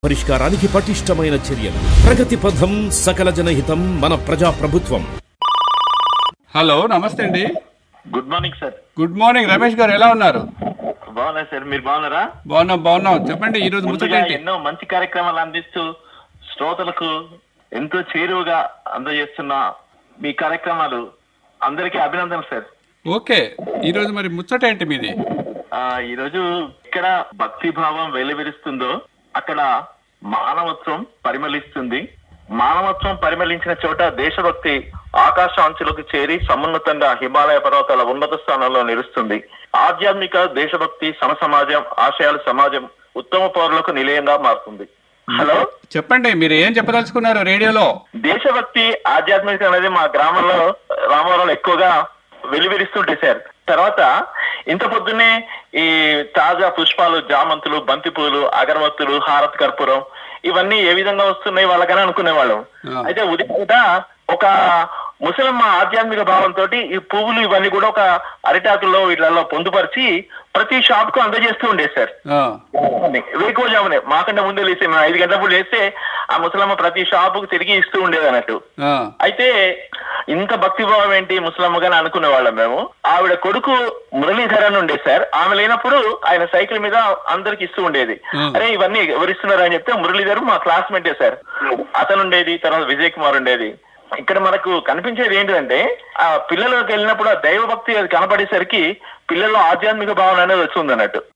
పరిష్కారానికి పటిష్టమైన చర్యలు ప్రగతి పథం సకల జనహితం మన ప్రజా ప్రభుత్వం హలో నమస్తే అండి good morning sir good morning Ramesh garu ఎలా ఉన్నారు బాగున్నా సార్ మీరు బాగున్నారా బాగున్నాం బాగున్నాం చెప్పండి ఈ రోజు ముచ్చట ముందుగా ఏంటి ఎన్నో మంచి కార్యక్రమాలు అందిస్తూ శ్రోతలకు ఎంతో చేరువగా అందజేస్తున్న మీ కార్యక్రమాలు అందరికీ అభినందనలు సార్ ఓకే ఈ రోజు మరి ముచ్చట ఏంటి మీది ఆ ఈరోజు ఇక్కడ భక్తి భావం వెలువరిస్తుందో అక్కడ మానవత్వం పరిమళిస్తుంది మానవత్వం పరిమళించిన చోట దేశభక్తి ఆకాశ అంచులకు చేరి సమున్నతంగా హిమాలయ పర్వతాల ఉన్నత స్థానంలో నిలుస్తుంది ఆధ్యాత్మిక దేశభక్తి సమసమాజం ఆశయాల సమాజం ఉత్తమ పౌరులకు నిలయంగా మారుతుంది హలో చెప్పండి మీరు ఏం చెప్పదలుచుకున్నారు రేడియోలో దేశభక్తి ఆధ్యాత్మికత అనేది మా గ్రామంలో రామవరంలో ఎక్కువగా వెలువరిస్తుంటాయి సార్ తర్వాత ఇంత పొద్దున్నే ఈ తాజా పుష్పాలు జామంతులు బంతి పూలు అగరవత్తులు హారత్ కర్పూరం ఇవన్నీ ఏ విధంగా వస్తున్నాయి వాళ్ళకని అనుకునేవాళ్ళం ఆ. అయితే ఉదయం పూట ఒక ముసలమ్మ ఆధ్యాత్మిక భావంతో ఈ పువ్వులు ఇవన్నీ కూడా ఒక అరిటాకుల్లో వీటిలలో పొందుపరిచి ప్రతి షాప్ కు అందజేస్తూ ఉండేది సార్ ఆ, వేకోజామునే మాకంటే ముందే లేస్తే మేము ఐదు గంటలప్పుడు లేస్తే ఆ ముసలమ్మ ప్రతి షాపుకు తిరిగి ఇస్తూ ఉండేది అన్నట్టు ఆ, అయితే ఇంత భక్తిభావం ఏంటి ముసలమ్మగాని అనుకునేవాళ్ళం మేము ఆవిడ కొడుకు మురళీధర్ అని ఉండేది సార్ ఆమె లేనప్పుడు ఆయన సైకిల్ మీద అందరికి ఇస్తూ ఉండేది Hmm. అరే ఇవన్నీ ఎవరిస్తున్నారు అని చెప్తే మురళీధర్ మా క్లాస్మేటే సార్ అతను ఉండేది తర్వాత విజయ్ కుమార్ ఉండేది ఇక్కడ మనకు కనిపించేది ఏంటంటే ఆ పిల్లలకు వెళ్ళినప్పుడు ఆ దైవ భక్తి అది కనపడేసరికి పిల్లల్లో ఆధ్యాత్మిక భావన అనేది వస్తుంది అన్నట్టు